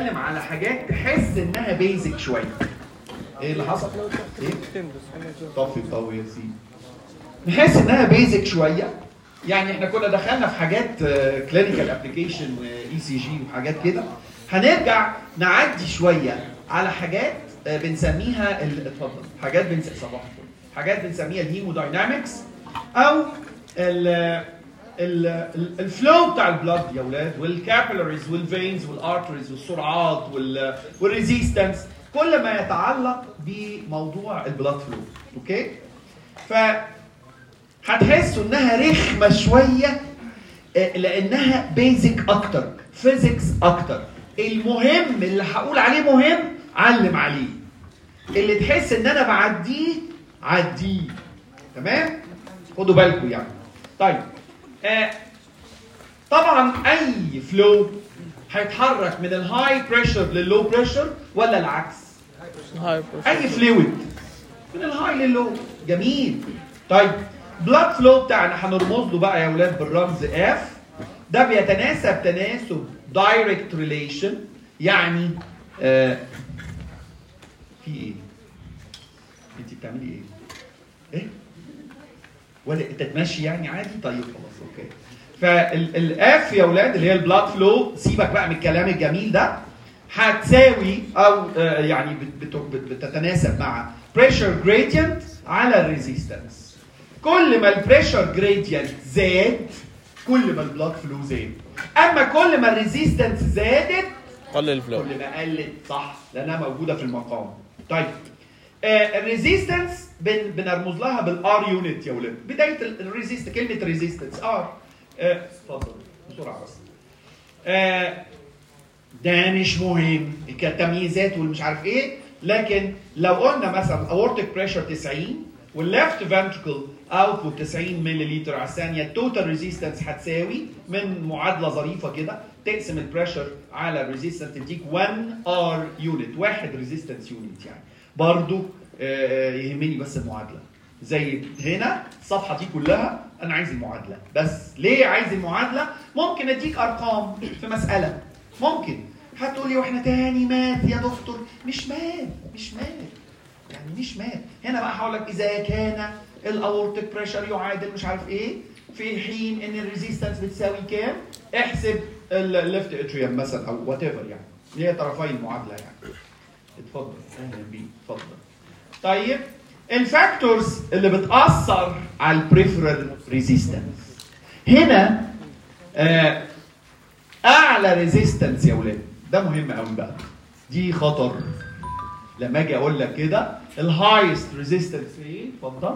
هنتكلم على حاجات تحس انها بيزك شويه ايه اللي حصل؟ ايه؟ طفي طفي يا سيدي نحس انها بيزك شويه يعني احنا كنا دخلنا في حاجات كلينيكال ابلكيشن اي سي جي وحاجات كده هنرجع نعدي شويه على حاجات آه، بنسميها ال- اتفضل حاجات بنسميها صباح الفل حاجات بنسميها الهيموداينامكس او ال ال ال- الفلو بتاع البلاد يا اولاد والكابيلاريز والفينز والارتريز والسرعات وال- والريزيستنس كل ما يتعلق بموضوع البلاد فلو اوكي ف هتحسوا انها رخمه شويه آه، لانها بيزك اكتر فيزيكس اكتر المهم اللي هقول عليه مهم علم عليه اللي تحس ان انا بعديه عديه تمام خدوا بالكم يعني طيب آه طبعا اي فلو هيتحرك من الهاي بريشر لللو بريشر ولا العكس هاي اي فلويد من الهاي للو جميل طيب بلاد فلو بتاعنا هنرمز له بقى يا اولاد بالرمز اف ده بيتناسب تناسب دايركت ريليشن يعني آه في ايه؟ انت بتعملي ايه؟ ايه؟ ولا انت تمشي يعني عادي طيب خلاص اوكي فالاف يا اولاد اللي هي البلاد فلو سيبك بقى من الكلام الجميل ده هتساوي او آه، يعني بت- بت- بت- بتتناسب مع بريشر جريدينت على الريزيستنس كل ما البريشر جريدينت زاد كل ما البلاد فلو زاد اما كل ما الريزيستنس زادت قلل الفلو كل ما قلت صح لانها موجوده في المقام طيب آه الريزيستنس بن بنرمز لها بالار يونت يا ولاد بدايه الريزيست كلمه ريزيستنس ار آه، اتفضل بسرعه بس آه ده مش مهم كتمييزات والمش عارف ايه لكن لو قلنا مثلا اورتيك بريشر 90 والليفت فنتركل اوتبوت 90 مللي على الثانيه التوتال ريزيستنس هتساوي من معادله ظريفه كده تقسم البريشر على الريزيستنس تديك 1 ار يونت واحد ريزيستنس يونت يعني برضو آه، يهمني بس المعادله زي هنا الصفحه دي كلها انا عايز المعادله بس ليه عايز المعادله ممكن اديك ارقام في مساله ممكن هتقولي واحنا تاني مات يا دكتور مش مات مش مات يعني مش مات هنا بقى هقول لك اذا كان الاورتيك بريشر يعادل مش عارف ايه في حين ان الريزيستنس بتساوي كام احسب الليفت اتريوم مثلا او وات ايفر يعني اللي هي طرفي المعادله يعني اتفضل اهلا بيك اتفضل طيب الفاكتورز اللي بتاثر على البريفرال ريزيستنس هنا آه اعلى ريزيستنس يا ولاد ده مهم قوي بقى دي خطر لما اجي اقول لك كده الهايست ريزيستنس ايه اتفضل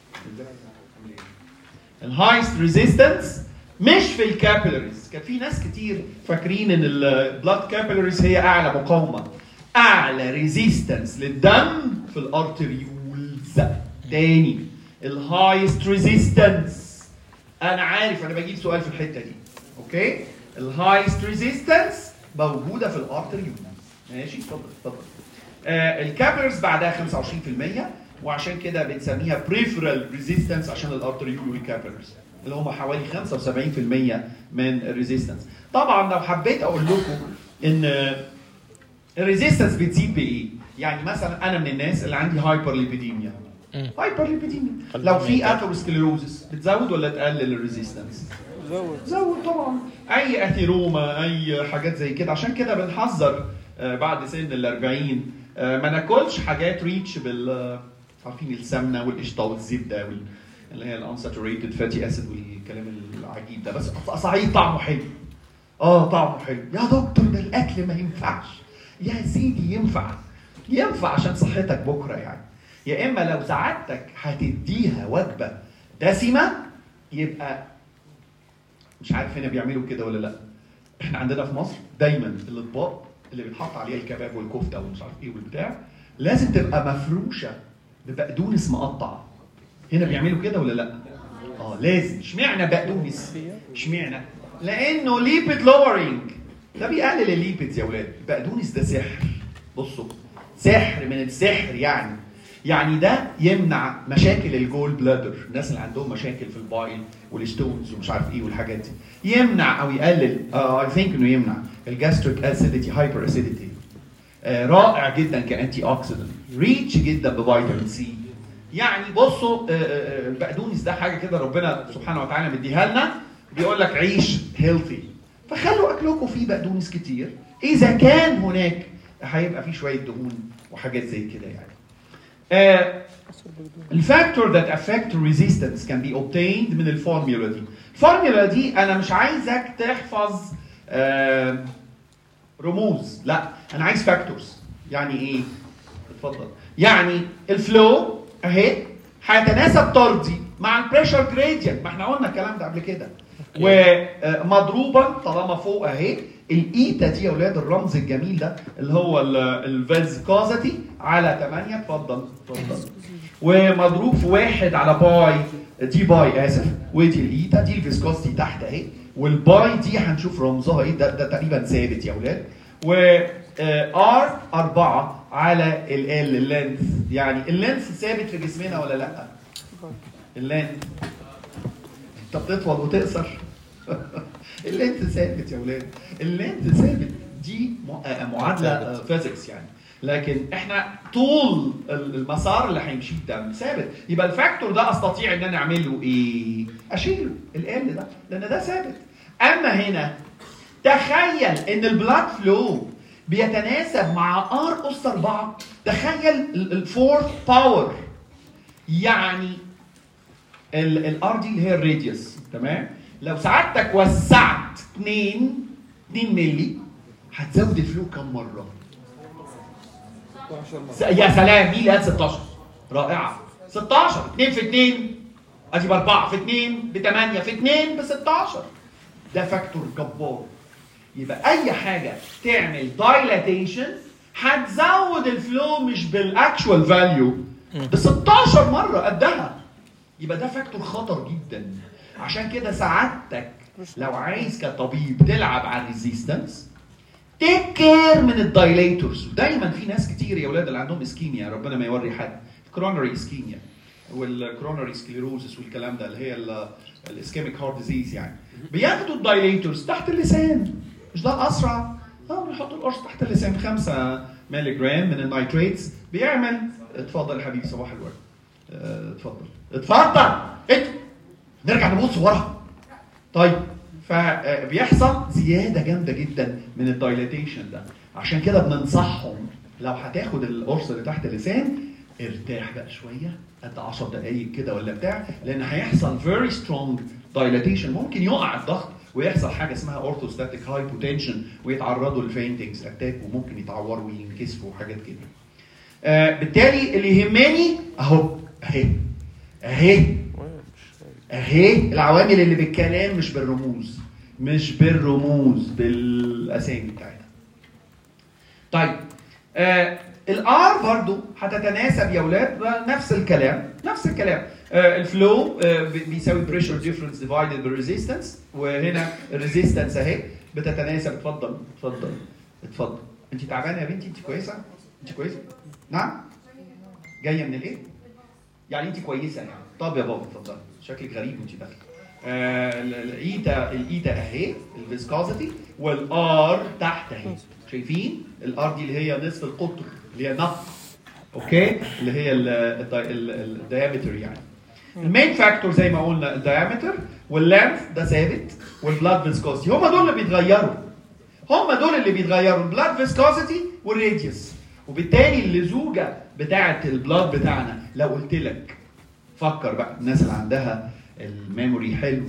الهايست ريزيستنس مش في الكابيلاريز كان في ناس كتير فاكرين ان البلاد كابيلاريز هي اعلى مقاومه اعلى ريزيستنس للدم في الارتريولز تاني الهايست ريزيستنس انا عارف انا بجيب سؤال في الحته دي اوكي الهايست ريزيستنس موجوده في الارتريولز ماشي اتفضل اتفضل آه الكابلرز بعدها 25% وعشان كده بنسميها بريفرال ريزيستنس عشان الارتريول والكابلرز اللي هم حوالي 75% من الريزيستنس طبعا لو حبيت اقول لكم ان الريزيستنس بتزيد بايه يعني مثلا انا من الناس اللي عندي هايبر ليبيديميا هايبر ليبيديميا لو في اثيروسكليروزس بتزود ولا تقلل الريزيستنس زود زود طبعا اي اثيروما اي حاجات زي كده عشان كده بنحذر آه، بعد سن ال 40 آه، ما ناكلش حاجات ريتش بال آه، عارفين السمنه والقشطه والزبده وال اللي هي الانساتوريتد فاتي اسيد والكلام العجيب ده بس صحيح طعمه حلو اه طعمه حلو يا دكتور ده الاكل ما ينفعش يا سيدي ينفع ينفع عشان صحتك بكره يعني يا اما لو سعادتك هتديها وجبه دسمه يبقى مش عارف هنا بيعملوا كده ولا لا احنا عندنا في مصر دايما الاطباق اللي بيتحط عليها الكباب والكفته ومش عارف ايه والبتاع لازم تبقى مفروشه ببقدونس مقطع هنا بيعملوا كده ولا لا اه لازم اشمعنى بقدونس اشمعنى لانه ليبيد لورينج ده بيقلل الليبيدز يا ولاد البقدونس ده سحر بصوا سحر من السحر يعني يعني ده يمنع مشاكل الجول بلادر الناس اللي عندهم مشاكل في البايل والستونز ومش عارف ايه والحاجات دي يمنع او يقلل اي ثينك انه يمنع الجاستريك اسيديتي هايبر اسيديتي رائع جدا كانتي اوكسيدنت ريتش جدا بفيتامين سي يعني بصوا آه، آه، آه، البقدونس ده حاجه كده ربنا سبحانه وتعالى مديها لنا بيقول لك عيش هيلثي فخلوا اكلكم فيه بقدونس كتير اذا كان هناك هيبقى فيه شويه دهون وحاجات زي كده يعني آه، الفاكتور that affect resistance can be obtained من الفورميولا دي الفورميولا دي انا مش عايزك تحفظ آه، رموز لا انا عايز فاكتورز يعني ايه اتفضل يعني الفلو اهي هيتناسب طردي مع البريشر جريدينت ما احنا قلنا الكلام ده قبل كده ومضروبا طالما فوق اهي الايتا دي يا اولاد الرمز الجميل ده اللي هو الفيزكوزيتي على 8 اتفضل اتفضل ومضروب في واحد على باي دي باي اسف ودي الايتا دي الفيسكوزيتي تحت اهي والباي دي هنشوف رمزها ايه ده, ده تقريبا ثابت يا اولاد و ار 4 على ال ال اللينث يعني اللينث ثابت في جسمنا ولا لا؟ اللينث انت بتطول وتقصر اللينث ثابت يا ولاد اللينث ثابت دي م- آه، معادله فيزيكس يعني لكن احنا طول المسار اللي هيمشيه الدم ثابت يبقى الفاكتور ده استطيع ان انا اعمله ايه؟ اشيله ال ده لان ده ثابت اما هنا تخيل ان البلاد فلو بيتناسب مع ار اس 4 تخيل الفورث باور يعني الار دي اللي هي الراديوس تمام لو سعادتك وسعت 2 2 مللي هتزود الفلو كم مره؟ س- يا سلام مين اللي قال 16 رائعه 16 2 في 2 ادي ب 4 في 2 ب 8 في 2 ب 16 ده فاكتور جبار يبقى اي حاجه تعمل دايلاتيشن هتزود الفلو مش بالاكشوال فاليو ب 16 مره قدها يبقى ده فاكتور خطر جدا عشان كده سعادتك لو عايز كطبيب تلعب على الريزيستنس تيك كير من الدايليتورز دايما في ناس كتير يا اولاد اللي عندهم اسكيميا ربنا ما يوري حد كرونري اسكيميا والكرونري سكليروزس والكلام ده اللي هي الاسكيميك هارت ديزيز يعني بياخدوا الدايليتورز تحت اللسان مش ده الاسرع اه بيحطوا القرص تحت اللسان 5 مللي جرام من النيتريتس بيعمل اتفضل يا حبيبي صباح الورد اه، اتفضل اتفضل انت نرجع نبص ورا طيب فبيحصل زياده جامده جدا من الدايليتيشن ده عشان كده بننصحهم لو هتاخد القرص اللي تحت اللسان ارتاح بقى شويه قد 10 دقائق كده ولا بتاع لان هيحصل فيري سترونج دايليتيشن ممكن يقع الضغط ويحصل حاجه اسمها اورثوستاتيك هايبوتنشن ويتعرضوا لفينتنجز اتاك وممكن يتعوروا وينكسفوا وحاجات كده. آه بالتالي اللي يهمني اهو اهي اهي اهي العوامل اللي بالكلام مش بالرموز مش بالرموز بالاسامي بتاعتها طيب آه الار برضو هتتناسب يا اولاد نفس الكلام نفس الكلام آه الفلو آه بي- بيساوي بريشر ديفرنس ديفايدد بالريزيستنس وهنا الريزيستنس اهي بتتناسب اتفضل اتفضل اتفضل انت تعبانه يا بنتي انت كويسه انت كويسه نعم جايه من الايه يعني انت كويسه يعني طب يا بابا اتفضلي شكلك غريب وانت داخله آه، ال- الايتا الايتا اهي الفيسكوزيتي والار تحت اهي شايفين الار دي اللي هي نصف القطر اللي هي نق اوكي اللي هي الدايمتر يعني المين فاكتور زي ما قلنا الدايمتر واللينث ده ثابت والبلاد فيسكوزيتي هم دول اللي بيتغيروا هم دول اللي بيتغيروا البلاد فيسكوزيتي والراديوس وبالتالي اللزوجه بتاعه البلاد بتاعنا لو قلت لك فكر بقى الناس اللي عندها الميموري حلو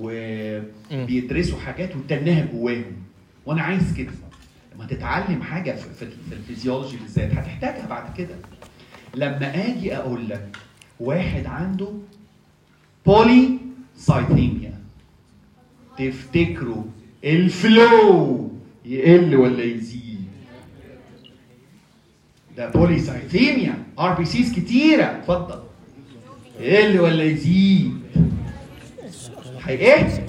وبيدرسوا حاجات وتنها جواهم وانا عايز كده لما تتعلم حاجه في, في, في الفيزيولوجي بالذات هتحتاجها بعد كده لما اجي اقول لك واحد عنده بولي سايثيميا تفتكروا الفلو يقل ولا يزيد ده بولي سايثيميا ار بي سيز كتيره اتفضل يقل ولا يزيد هي ايه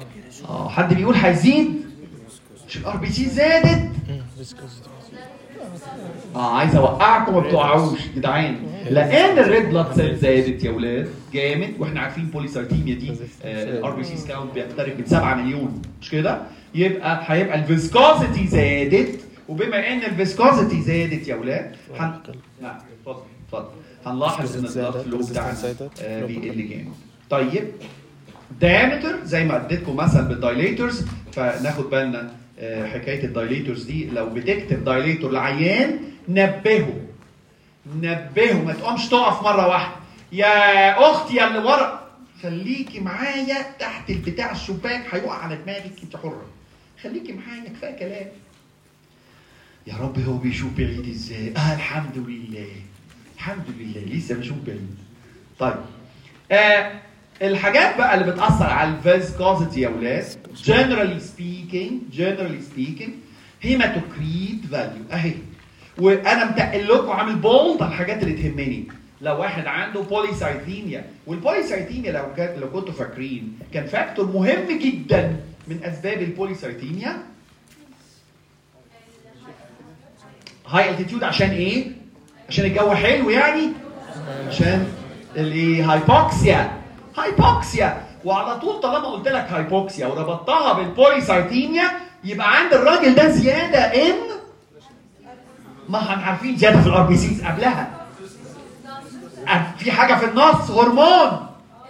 اه حد بيقول هيزيد مش الار بي سي زادت اه عايز اوقعكم ما بتوقعوش جدعان لان الريد بلاد سيل زادت يا ولاد جامد واحنا عارفين بوليسايتيميا دي الار بي سي كاونت بيقترب من 7 مليون مش كده؟ يبقى هيبقى الفيسكوزيتي زادت وبما ان الفيسكوزيتي زادت يا ولاد هن... نعم اتفضل اتفضل هنلاحظ ان البلاد فلو بتاعنا آه، بيقل جامد طيب diameter زي ما اديتكم مثل بالدايليترز فناخد بالنا آه، حكايه الدايليترز دي لو بتكتب دايليتور لعيان نبهه نبهه ما تقومش تقف مره واحده يا اختي يا اللي ورا خليكي معايا تحت البتاع الشباك هيقع على دماغك انت حره خليكي معايا كفايه كلام يا رب هو بيشوف بعيد ازاي اه الحمد لله الحمد لله لسه بشوف بعيد طيب آه الحاجات بقى اللي بتاثر على الفيسكوزيتي يا ولاد generally speaking generally speaking هيماتوكريت فاليو اهي وانا متقل لكم عامل بولد على الحاجات اللي تهمني لو واحد عنده بوليسايثيميا والبوليسايثيميا لو كان لو كنتوا فاكرين كان فاكتور مهم جدا من اسباب البوليسايثيميا هاي التيتيود عشان ايه؟ عشان الجو حلو يعني؟ عشان الايه؟ هايبوكسيا هايبوكسيا وعلى طول طالما قلت لك هايبوكسيا وربطتها بالبوليسايثيميا يبقى عند الراجل ده زياده ان ما احنا عارفين زياده في الار بي سيز قبلها أه، في حاجه في النص هرمون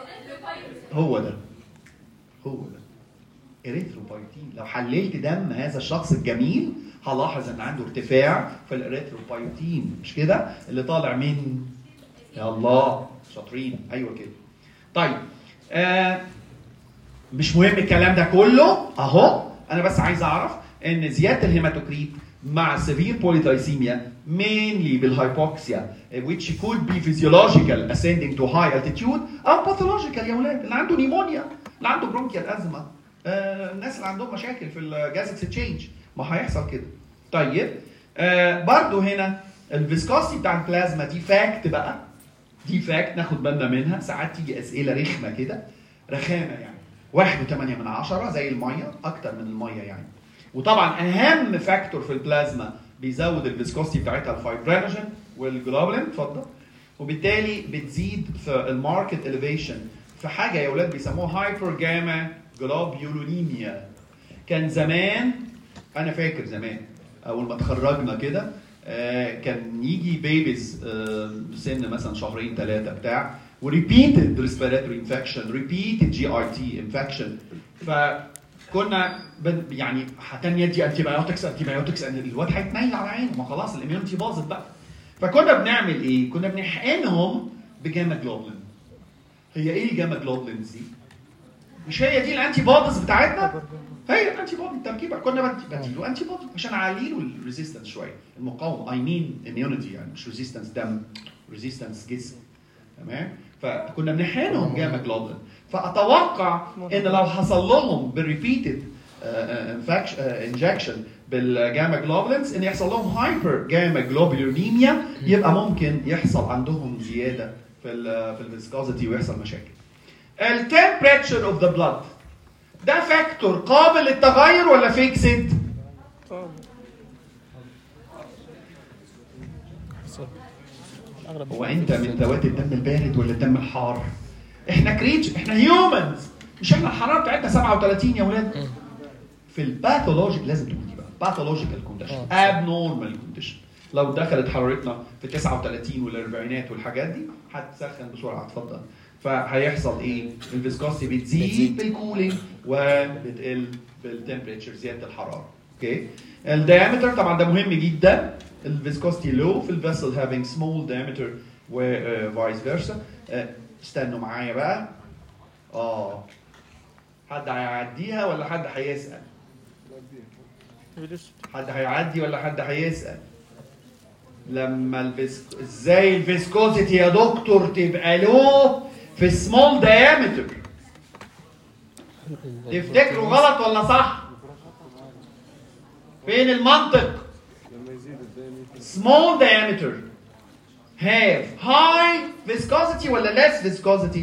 هو ده هو ده اريثروبايتين لو حللت دم هذا الشخص الجميل هلاحظ ان عنده ارتفاع في الاريثروبايتين مش كده اللي طالع من يا الله شاطرين ايوه كده طيب آه مش مهم الكلام ده كله اهو انا بس عايز اعرف ان زياده الهيماتوكريت مع severe polythysemia mainly بالهايبوكسيا which could be physiological ascending to high altitude او pathological يا ولاد اللي عنده نيمونيا اللي عنده برونكيال ازمه آه الناس اللي عندهم مشاكل في الجاز اكسشينج ما هيحصل كده طيب آه برضو هنا الفيسكوسي بتاع البلازما دي فاكت بقى دي فاكت ناخد بالنا منها ساعات تيجي اسئله رخمه كده رخامه يعني واحد وثمانية من عشرة زي المية أكتر من المية يعني وطبعا أهم فاكتور في البلازما بيزود الفيسكوستي بتاعتها الفايبرينوجين والجلوبولين اتفضل وبالتالي بتزيد في الماركت اليفيشن في حاجة يا ولاد بيسموها هايبر جاما جلوبيولينيميا كان زمان أنا فاكر زمان أول ما اتخرجنا كده آه، كان يجي بيبيز آه، سن مثلا شهرين ثلاثة بتاع وريبيتد ريسبيراتوري انفكشن ريبيتد جي اي تي انفكشن فكنا بن يعني هتاني يدي انتي بايوتكس انتي بايوتكس الواد هيتنيل على عينه ما خلاص الاميونتي باظت بقى فكنا بنعمل ايه؟ كنا بنحقنهم بجاما جلوبلين هي ايه الجاما جلوبلينز دي؟ مش هي دي الانتي بوديز بتاعتنا؟ هي الانتي بودي التركيبه كنا بدي- بديله انتي بودي عشان اعلي له الريزيستنس شويه المقاومه اي مين اميونيتي يعني مش ريزيستنس دم ريزيستنس جسم تمام فكنا بنحقنهم جاما جلوبلين فاتوقع ان لو حصل لهم بالريبيتد انجكشن بالجاما جلوبلينز ان يحصل لهم هايبر جاما جلوبولينيميا يبقى ممكن يحصل عندهم زياده في ال في الفيسكوزيتي ويحصل مشاكل. التمبريتشر اوف ذا بلاد ده فاكتور قابل للتغير ولا فيكسد؟ اغلب هو انت من ذوات الدم البارد ولا الدم الحار؟ احنا كريتش احنا هيومنز مش احنا الحراره بتاعتنا 37 يا ولاد في الباثولوجيك لازم تكون دي بقى باثولوجيكال كونديشن آه. ابنورمال كونديشن لو دخلت حرارتنا في 39 والاربعينات والحاجات دي هتسخن بسرعه اتفضل فهيحصل ايه؟ الفيسكوسي بتزيد بتزيد. بالكولينج وبتقل بالتمبريتشر زياده الحراره اوكي الدايمتر طبعا ده مهم جدا الفيسكوستي لو في الفيسل هافينج سمول diameter وفايس فيرسا استنوا معايا بقى اه حد هيعديها ولا حد هيسال حد هيعدي ولا حد هيسال لما الفيسك ازاي الفيسكوزيتي يا دكتور تبقى لو في سمول diameter تفتكروا غلط ولا صح فين المنطق small diameter have high viscosity ولا less viscosity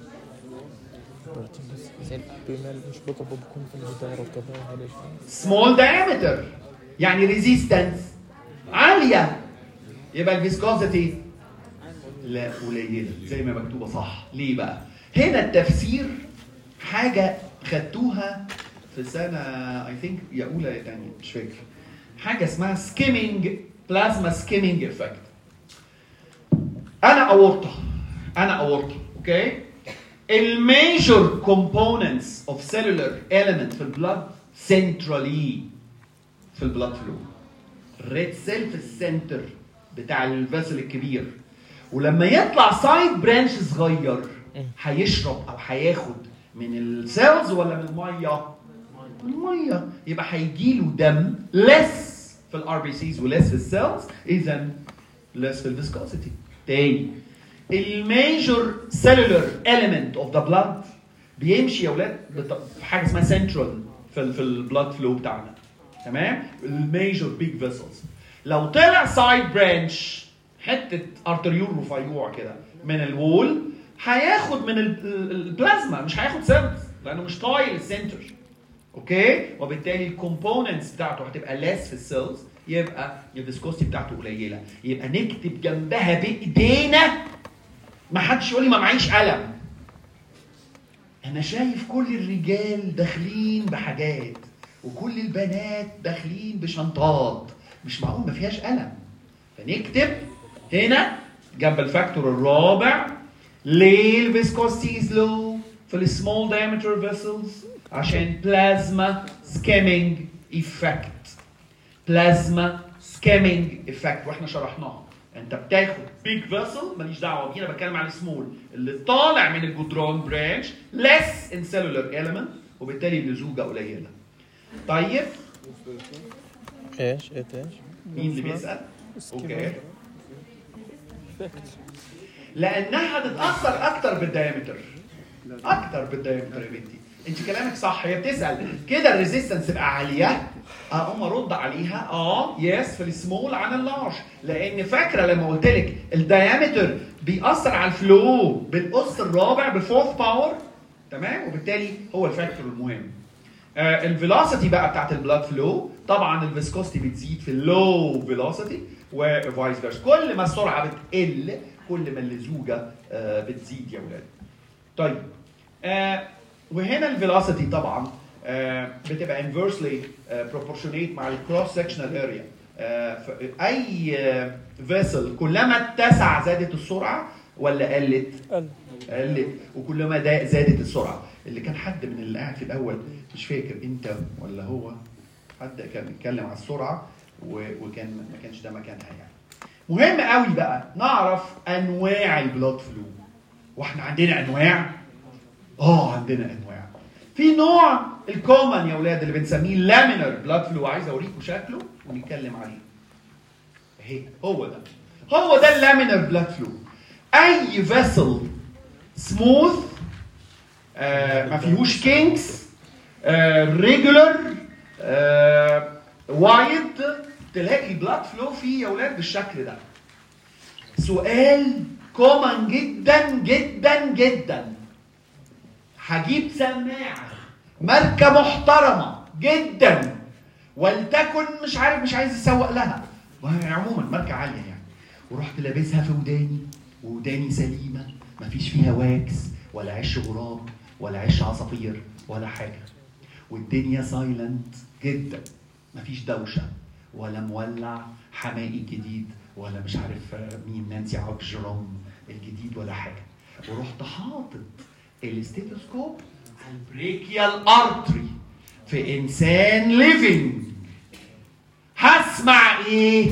زي البيمال مش بطل بكون في الجدار وكذا هذا شيء small diameter يعني resistance عاليه يبقى الفيسكوزيتي لا قليله زي ما مكتوبه صح ليه بقى هنا التفسير حاجه خدتوها في سنه اي ثينك يا اولى يا ثانيه مش فاكر حاجه اسمها سكيمنج بلازما سكيمنج افكت انا اورطه انا اورطه اوكي الميجور كومبوننتس اوف سيلولر element في البلد سنترالي في البلد فلو الريد سيل في السنتر بتاع الفاسل الكبير ولما يطلع سايد برانش صغير هيشرب او هياخد من السيلز ولا من الميه؟ من الميه يبقى هيجي له دم less في الار بي سيز وليس في السيلز اذا less في الفيسكوسيتي تاني الميجور سيلولر element اوف ذا بلاد بيمشي يا اولاد بط- في حاجه اسمها سنترال في ال في البلاد فلو بتاعنا تمام الميجور بيج فيسلز لو طلع سايد برانش حته ارتريول رفيوع كده من الوول هياخد من ال- ال- البلازما مش هياخد سيلز لانه مش طايل السنتر اوكي وبالتالي الكومبوننتس بتاعته هتبقى ليس في السيلز يبقى الفيسكوستي بتاعته قليله يبقى نكتب جنبها بايدينا ما حدش يقول لي ما معيش قلم انا شايف كل الرجال داخلين بحاجات وكل البنات داخلين بشنطات مش معقول ما فيهاش قلم فنكتب هنا جنب الفاكتور الرابع ليه الفيسكوستي از لو في السمول diameter فيسلز عشان بلازما سكيمنج ايفكت بلازما سكيمنج ايفكت واحنا شرحناها انت بتاخد بيج فيسل ماليش دعوه بيه انا بتكلم على السمول اللي طالع من الجدران برانش less in cellular element وبالتالي اللزوجه قليله طيب ايش ايه ايش مين اللي بيسال؟ اوكي لانها هتتاثر اكتر بالدايمتر اكتر بالدايمتر يا بنتي انت كلامك صح هي بتسال كده الريزيستنس تبقى عاليه اقوم ارد عليها اه يس في السمول عن اللارج لان فاكره لما قلت لك الدايمتر بيأثر على الفلو بالقص الرابع بالفورث باور تمام وبالتالي هو الفاكتور المهم الفيلوسيتي بقى بتاعت البلاد فلو طبعا الفيسكوستي بتزيد في اللو فيلوسيتي وفايس فيرس كل ما السرعه بتقل كل ما اللزوجه آه، بتزيد يا ولاد طيب آه وهنا الفيلوسيتي طبعا آه بتبقى inversely آه proportionate مع الكروس سكشنال اريا اي فيسل كلما اتسع زادت السرعه ولا قلت؟ قل قلت وكلما دا- زادت السرعه اللي كان حد من اللي قاعد في الاول مش فاكر انت ولا هو حد كان بيتكلم على السرعه و- وكان ما كانش ده مكانها يعني مهم قوي بقى نعرف انواع البلاد فلو واحنا عندنا انواع اه عندنا انواع في نوع الكومن يا اولاد اللي بنسميه لامينر بلاد فلو عايز اوريكم شكله ونتكلم عليه اهي هو ده هو ده اللامينر بلاد فلو اي فيسل سموث آه ما فيهوش كينكس ريجولر وايد تلاقي البلاد فلو فيه يا اولاد بالشكل ده سؤال كومن جدا جدا جدا هجيب سماعه ماركه محترمه جدا ولتكن مش عارف مش عايز اسوق لها وهي عموما ماركه عاليه يعني ورحت لابسها في وداني وداني سليمه مفيش فيها واكس ولا عش غراب ولا عش عصافير ولا حاجه والدنيا سايلنت جدا مفيش دوشه ولا مولع حمائي جديد ولا مش عارف مين نانسي عجرم الجديد ولا حاجه ورحت حاطط الاستيتوسكوب على البريكيال ارتري في انسان ليفنج هسمع ايه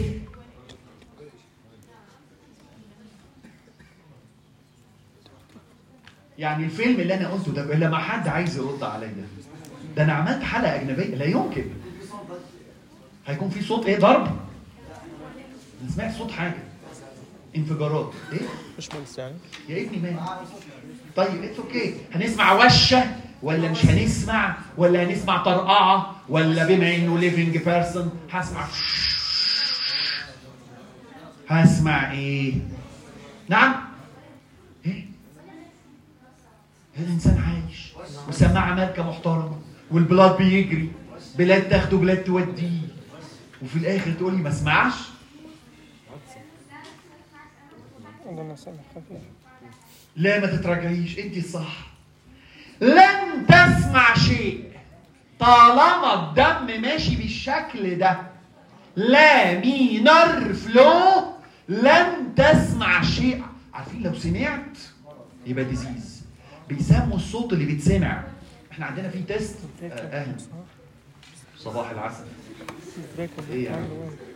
يعني الفيلم اللي انا قلته ده الا ما حد عايز يرد عليا ده انا عملت حلقه اجنبيه لا يمكن هيكون في صوت ايه ضرب انا سمعت صوت حاجه انفجارات ايه مش بس يعني يا ابني مال طيب اتس اوكي هنسمع وشه ولا مش هنسمع ولا هنسمع طرقعه ولا بما انه ليفنج بيرسون هسمع هسمع ايه نعم ايه الانسان عايش وسماعه ماركه محترمه والبلاد بيجري بلاد تاخده بلاد توديه وفي الاخر تقول لي ما اسمعش عندنا سمع خفيف لا ما تتراجعيش انت الصح لن تسمع شيء طالما الدم ماشي بالشكل ده لا مينر فلو لن تسمع شيء عارفين لو سمعت يبقى ديزيز بيسموا الصوت اللي بيتسمع احنا عندنا في تيست آه، اهلا صباح العسل بريك إيه يا عم؟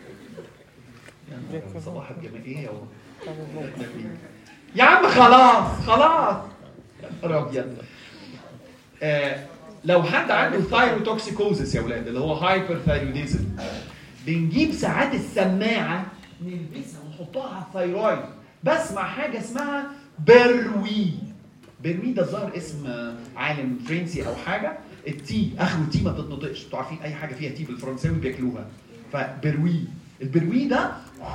بريك صباح الجماهيرية و... بريك يا عم خلاص خلاص يا نهار ابيض آه لو حد عنده ثايروتوكسيكوزس يا ولاد اللي هو هايبر ثايروديزم بنجيب ساعات السماعه نلبسها ونحطها على الثايرويد بسمع حاجه اسمها بروي بروي ده ظهر اسم آه، عالم فرنسي او حاجه التي اخر التي ما بتتنطقش انتوا عارفين اي حاجه فيها تي بالفرنساوي بياكلوها فبروي البروي ده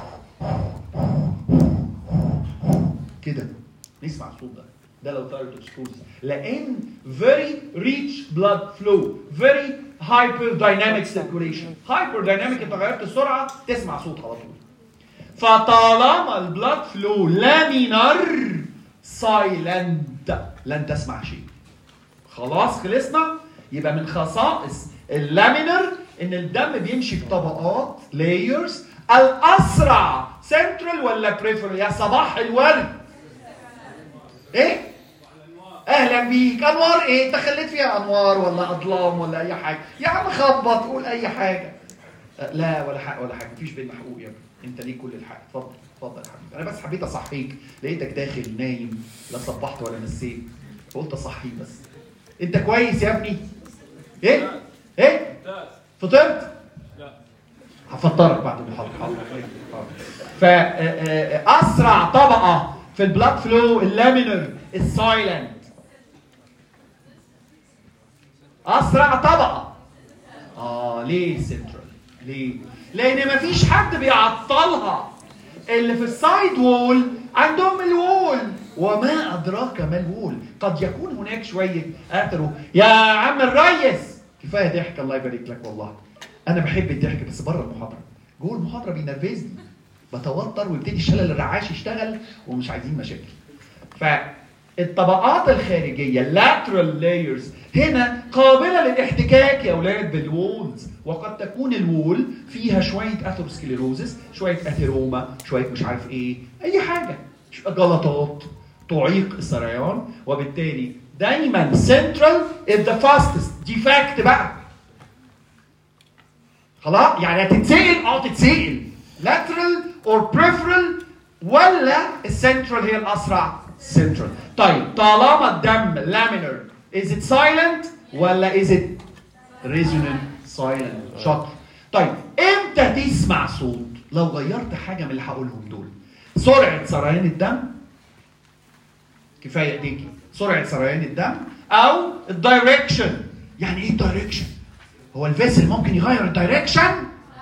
كده نسمع الصوت ده ده لو ثايروتوكسيكوزس لان very rich blood flow very hyper dynamic circulation hyper dynamic انت غيرت السرعه تسمع صوت على طول فطالما البلاد فلو لامينر سايلنت لن تسمع شيء خلاص خلصنا يبقى من خصائص اللامينر ان الدم بيمشي في طبقات لايرز الاسرع سنترال ولا بريفرال يا صباح الورد ايه اهلا بيك انوار ايه انت خليت فيها انوار ولا اظلام ولا اي حاجه يا عم خبط قول اي حاجه أه، لا ولا حق ولا حاجه مفيش بينا حقوق يا ابني انت ليك كل الحق اتفضل اتفضل يا حبيبي انا بس حبيت اصحيك لقيتك داخل نايم لا صبحت ولا نسيت فقلت اصحيك بس انت كويس يا ابني ايه ايه فطرت هفطرك بعد المحاضره حاضر حاضر. فاسرع طبقه في البلاد فلو اللامينر السايلنت اسرع طبقه اه ليه سنترال ليه لان مفيش حد بيعطلها اللي في السايد وول عندهم الوول وما ادراك ما الوول قد يكون هناك شويه قتلوا يا عم الريس كفايه ضحك الله يبارك لك والله انا بحب الضحك بس بره المحاضره جوه المحاضره بينرفزني بتوتر ويبتدي الشلل الرعاش يشتغل ومش عايزين مشاكل فالطبقات الخارجيه lateral layers هنا قابله للاحتكاك يا اولاد بالوولز وقد تكون الوول فيها شويه اثيروسكليروزس شويه اثيروما شويه مش عارف ايه اي حاجه ش- جلطات تعيق السريان وبالتالي دايما central is the fastest دي فاكت بقى خلاص يعني هتتسأل اه تتسأل lateral or peripheral ولا السنترال هي الاسرع central طيب طالما الدم laminar is it silent ولا is it resonant silent شاطر طيب امتى تسمع صوت لو غيرت حاجه من اللي هقولهم دول سرعه سريان الدم كفايه ايديكي سرعه سريان الدم او الدايركشن يعني ايه الدايركشن هو الفيسل ممكن يغير الدايركشن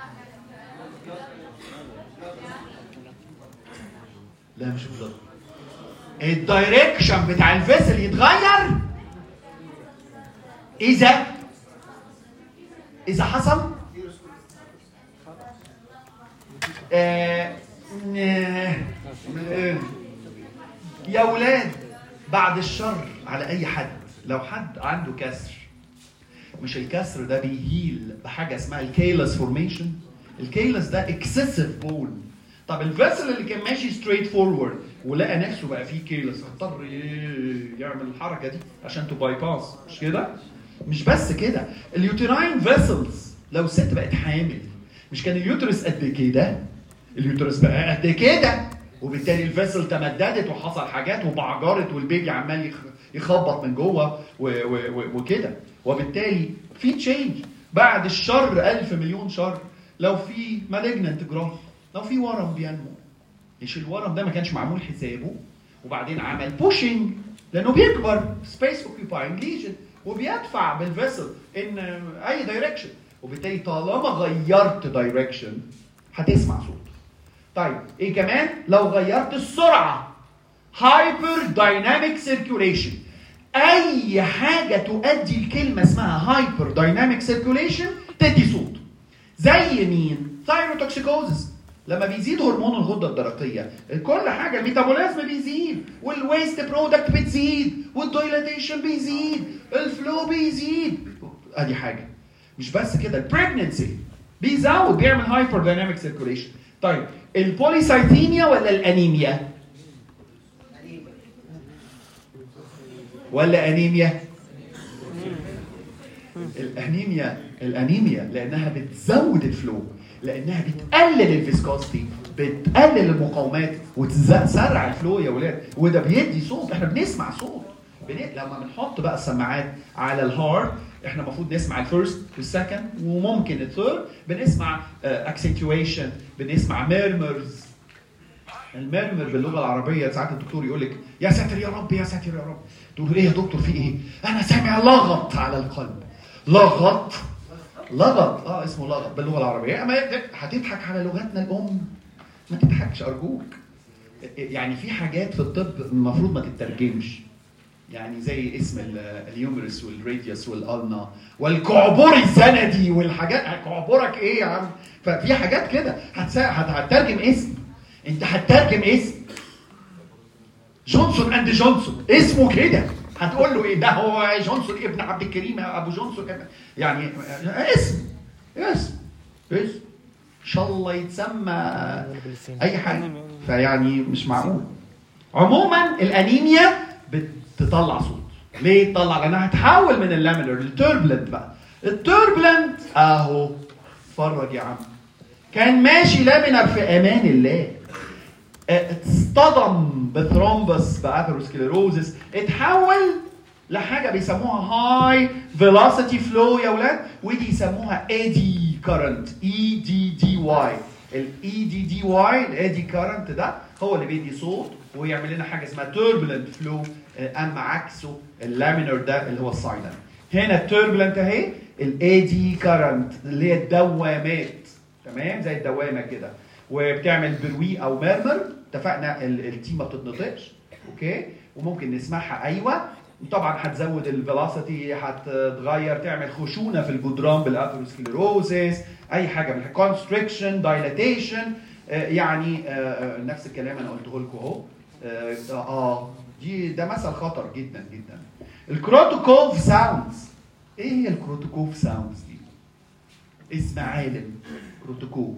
لا مش بالظبط الدايركشن بتاع الفيسل يتغير اذا اذا حصل آه، آه، آه، يا ولاد بعد الشر على اي حد لو حد عنده كسر مش الكسر ده بيهيل بحاجه اسمها الكيلس فورميشن الكيلس ده اكسسيف بول طب الفيسل اللي كان ماشي ستريت فورورد ولقى نفسه بقى فيه كيلس اضطر ي- يعمل الحركه دي عشان تو باي باس مش كده مش بس كده اليوتراين فيسلز لو الست بقت حامل مش كان اليوترس قد كده اليوترس بقى قد كده وبالتالي الفيسل تمددت وحصل حاجات وبعجرت والبيبي عمال يخ- يخبط من جوه و- و- و- وكده وبالتالي في تشينج بعد الشر ألف مليون شر لو في مالجننت جراف لو في ورم بينمو مش الورم ده ما كانش معمول حسابه وبعدين عمل بوشنج لانه بيكبر سبيس اوكيباينج ليجن وبيدفع بالفيسل ان اي دايركشن وبالتالي طالما غيرت دايركشن هتسمع صوت طيب ايه كمان لو غيرت السرعه هايبر دايناميك سيركيوليشن اي حاجه تؤدي الكلمه اسمها هايبر دايناميك سيركيوليشن تدي صوت زي مين ثايروتوكسيكوزس لما بيزيد هرمون الغده الدرقيه كل حاجه الميتابوليزم بيزيد والويست برودكت بتزيد والدايلاتيشن بيزيد الفلو بيزيد ادي حاجه مش بس كده البريجننسي بيزود بيعمل هايبر دايناميك سيركوليشن طيب البوليسايثيميا ولا الانيميا ولا انيميا الانيميا الانيميا لانها بتزود الفلو لانها بتقلل الفيسكوستي بتقلل المقاومات وتسرع الفلو يا ولاد وده بيدي صوت احنا بنسمع صوت بن... لما بنحط بقى السماعات على الهارد احنا المفروض نسمع الفيرست والسكند وممكن الثيرد بنسمع اكسنتويشن بنسمع ميرمرز المرمر باللغه العربيه ساعات الدكتور يقول لك يا ساتر يا رب يا ساتر يا رب تقول له ايه يا دكتور في ايه؟ انا سامع لغط على القلب لغط لغط اه اسمه لغط باللغه العربيه اما هتضحك على لغتنا الام ما تضحكش ارجوك يعني في حاجات في الطب المفروض ما تترجمش يعني زي اسم ال- اليومرس والراديوس والالنا والكعبور الزندي والحاجات كعبورك ايه يا عم ففي حاجات كده هتسا... هت... هتترجم اسم انت هتترجم اسم جونسون اند جونسون اسمه كده هتقول له ايه ده هو جونسون ابن عبد الكريم ابو جونسون ابن يعني اسم اسم اسم ان شاء الله يتسمى اي حاجه فيعني مش معقول عموما الانيميا بتطلع صوت ليه تطلع لانها هتحول من اللامينر للتوربلنت بقى التوربلنت اهو اتفرج يا عم كان ماشي لامينر في امان الله اتصطدم بثرومبس باثيروسكليروزس اتحول لحاجه بيسموها هاي فيلوسيتي فلو يا اولاد ودي يسموها ايدي كارنت اي دي دي واي الاي دي دي واي الايدي كارنت ده هو اللي بيدي صوت ويعمل لنا حاجه اسمها توربulent فلو اما عكسه اللامينر ده اللي هو السايلنت هنا التوربulent اهي الايدي كارنت اللي هي الدوامات تمام زي الدوامه كده وبتعمل بروي او ميرمر اتفقنا ال- التي ما بتتنطقش اوكي وممكن نسمعها ايوه وطبعا هتزود الفيلوسيتي هتتغير تعمل خشونه في الجدران بالاثيروسكليروزيس اي حاجه من كونستريكشن دايلاتيشن يعني آه، آه، نفس الكلام انا قلته لكم اهو اه آه، دي ده مثل خطر جدا جدا الكروتوكوف ساوندز ايه هي الكروتوكوف ساوندز دي اسم عالم كروتوكوف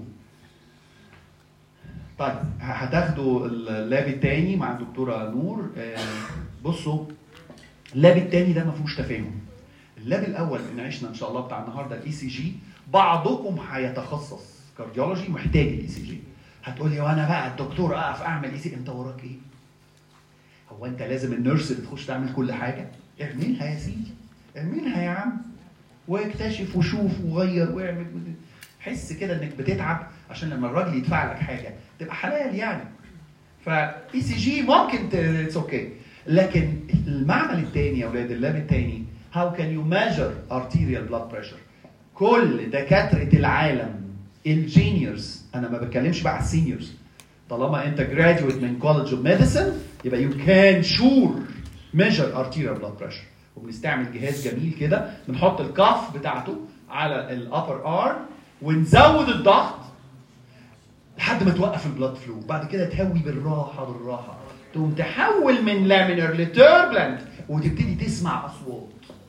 طيب هتاخدوا اللاب التاني مع الدكتوره نور آه، بصوا اللاب التاني ده ما فيهوش تفاهم اللاب الاول ان عشنا ان شاء الله بتاع النهارده الاي سي جي بعضكم هيتخصص كارديولوجي محتاج الاي سي جي هتقول لي وانا بقى الدكتور اقف اعمل اي سي انت وراك ايه؟ هو انت لازم النيرس اللي تخش تعمل كل حاجه؟ اعملها يا سيدي اعملها يا عم واكتشف وشوف وغير واعمل حس كده انك بتتعب عشان لما الراجل يدفع لك حاجه تبقى حلال يعني فاي سي جي ممكن اتس اوكي لكن المعمل الثاني يا اولاد اللاب الثاني هاو كان يو ميجر arterial blood pressure كل دكاتره العالم الجينيورز انا ما بتكلمش بقى على السينيورز طالما انت جراديويت من كولج اوف ميديسن يبقى يو كان شور ميجر arterial blood pressure وبنستعمل جهاز جميل كده بنحط الكف بتاعته على الابر ارم ونزود الضغط لحد ما توقف البلاد فلو بعد كده تهوي بالراحه بالراحه تقوم تحول من لامينر لتوربلنت وتبتدي تسمع اصوات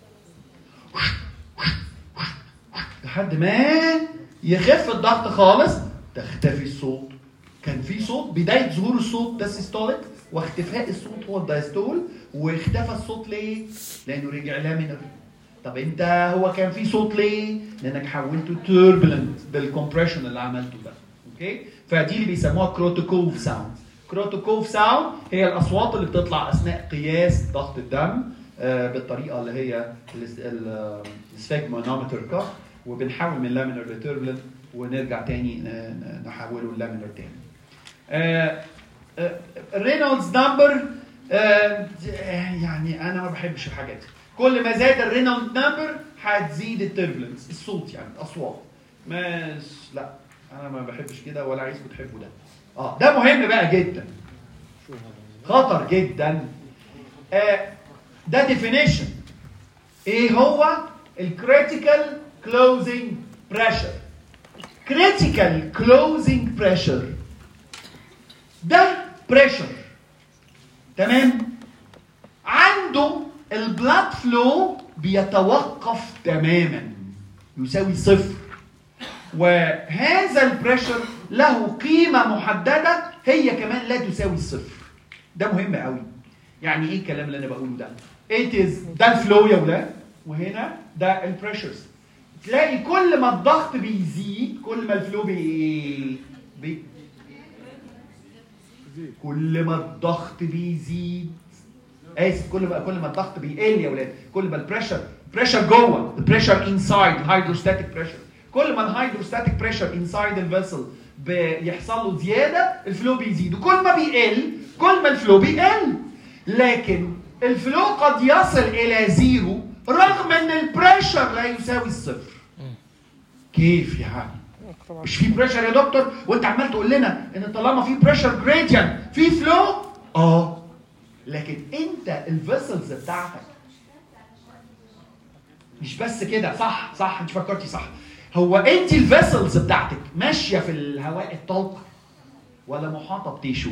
لحد ما يخف الضغط خالص تختفي الصوت كان في صوت بدايه ظهور الصوت ده السيستوليك واختفاء الصوت هو الدايستول واختفى الصوت ليه؟ لانه رجع لامينر طب انت هو كان في صوت ليه؟ لانك حولته توربulent بالكمبريشن اللي عملته ده اوكي؟ فدي اللي بيسموها كروتوكوف ساوند كروتوكوف ساوند هي الاصوات اللي بتطلع اثناء قياس ضغط الدم آه، بالطريقه اللي هي السفيجمونومتر كف وبنحول من لامينر لتوربulent ونرجع تاني ن- ن- نحوله للامينر تاني. رينولدز نمبر يعني انا ما بحبش الحاجات دي. كل ما زاد الرينولد نمبر هتزيد التربلنس الصوت يعني الاصوات مش لا انا ما بحبش كده ولا عايزكم تحبوا ده اه ده مهم بقى جدا خطر جدا آه ده ديفينيشن ايه هو الكريتيكال كلوزنج بريشر critical closing pressure ده بريشر تمام عنده البلاد فلو بيتوقف تماما يساوي صفر وهذا البريشر له قيمه محدده هي كمان لا تساوي الصفر ده مهم قوي يعني ايه الكلام اللي انا بقوله ده it is ده الفلو يا ولاد وهنا ده البريشرز تلاقي كل ما الضغط بيزيد كل ما الفلو بي بي كل ما الضغط بيزيد اسف كل ما كل ما الضغط بيقل يا ولاد كل ما البريشر بريشر جوه البريشر انسايد الهيدروستاتيك بريشر كل ما الهيدروستاتيك بريشر انسايد الفيسل بيحصل له زياده الفلو بيزيد وكل ما بيقل كل ما الفلو بيقل لكن الفلو قد يصل الى زيرو رغم ان البريشر لا يساوي الصفر كيف يعني طبعا مش في بريشر يا دكتور وانت عمال تقول لنا ان طالما في بريشر جريدينت في فلو اه لكن انت الفيسلز بتاعتك مش بس كده صح صح انت فكرتي صح هو انت الفيسلز بتاعتك ماشيه في الهواء الطلق ولا محاطه بتيشو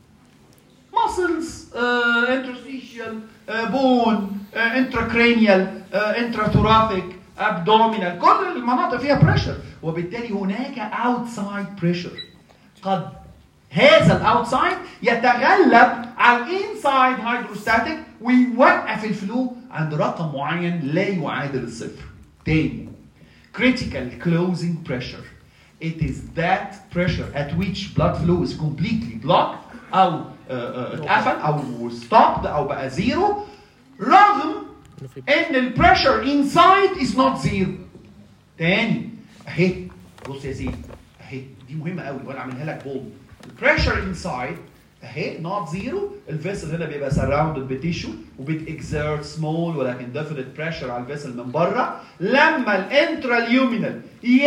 muscles uh, interstitial uh, bone uh, intracranial uh, intrathoracic abdominal كل المناطق فيها بريشر وبالتالي هناك outside pressure قد هذا الاوتسايد يتغلب على الانسايد هيدروستاتيك ويوقف الفلو عند رقم معين لا يعادل الصفر. تاني critical closing pressure. It is that pressure at which blood flow is completely blocked او آه، آه، اتقفل او stopped او بقى زيرو رغم إنه في ان البريشر انسايد از نوت زيرو تاني اهي بص يا سيدي اهي دي مهمه قوي وانا عاملها لك بولد البريشر انسايد اهي نوت زيرو الفيسل هنا بيبقى سراوندد بتيشو وبتكزيرت سمول ولكن ديفينيت بريشر على الفيسل من بره لما الانتراليومينال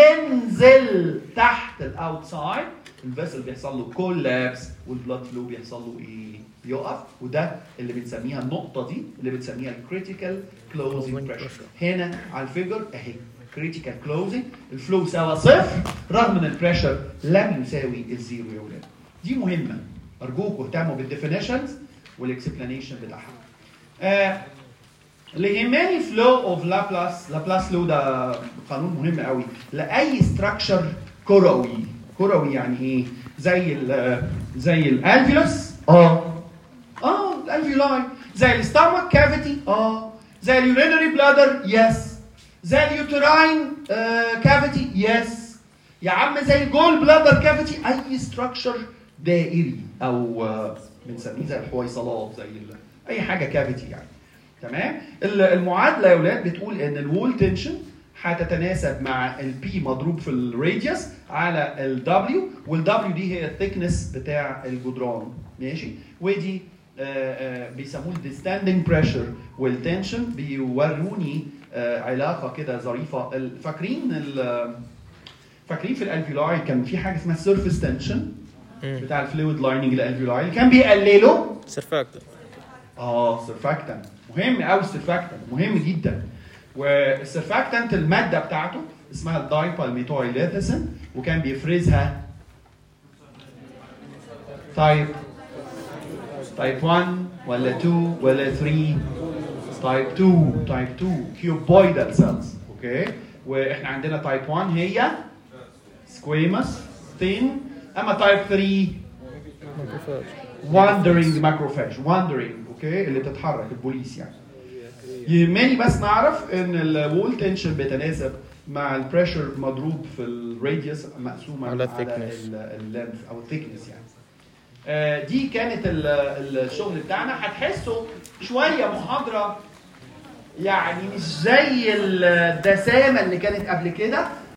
ينزل تحت الاوتسايد الفيسل بيحصل له كولابس والبلاد فلو بيحصل له ايه؟ يقف وده اللي بنسميها النقطه دي اللي بنسميها الكريتيكال كلوزنج Closing بريشر pressure. هنا على الفيجر اهي كريتيكال كلوزنج الفلو ساوى صفر رغم ان البريشر لم يساوي الزيرو يا ولاد دي مهمه ارجوكم اهتموا بالديفينيشنز والاكسبلانيشن بتاعها آه اللي يهمني فلو اوف لابلاس لابلاس لو ده قانون مهم قوي لاي ستراكشر كروي كروي يعني ايه زي ال زي الالفيوس اه اه الالفيولاي زي الستامك كافيتي اه زي اليورينري بلادر يس زي اليوتراين كافيتي يس يا عم زي الجول بلادر كافيتي اي ستراكشر دائري او آه، بنسميه زي الحويصلات زي ال- اي حاجه كافيتي يعني تمام ال- المعادله يا اولاد بتقول ان الوول تنشن هتتناسب مع البي مضروب في الراديوس على الدبليو والدبليو دي هي الثيكنس بتاع الجدران ماشي ودي آه، آه، بيسموه الديستاندنج بريشر والتنشن بيوروني آه، علاقه كده ظريفه ال- فاكرين ال- فاكرين في الالفيولاي كان في حاجه اسمها سيرفيس تنشن مم. بتاع الفلويد لايننج الالفيولاي اللي كان بيقلله سيرفاكتور اه سيرفاكتنت مهم قوي السيرفاكتنت مهم جدا والسيرفاكتنت الماده بتاعته اسمها الدايبالميتويليثيسن وكان بيفرزها تايب تايب 1 ولا 2 ولا 3 تايب 2 تايب 2 كيوبويدال سيلز اوكي واحنا عندنا تايب 1 هي سكويمس ثين اما تايب 3 ماكروفاج wandering macrophage wandering اوكي اللي بتتحرك البوليس يعني يهمني بس نعرف ان الوول تنشن بيتناسب مع البريشر مضروب في الراديوس مقسومه على على thickness. اللينث او الثيكنس يعني آه، دي كانت ال- الشغل بتاعنا هتحسوا شويه محاضره يعني مش زي الدسامه اللي كانت قبل كده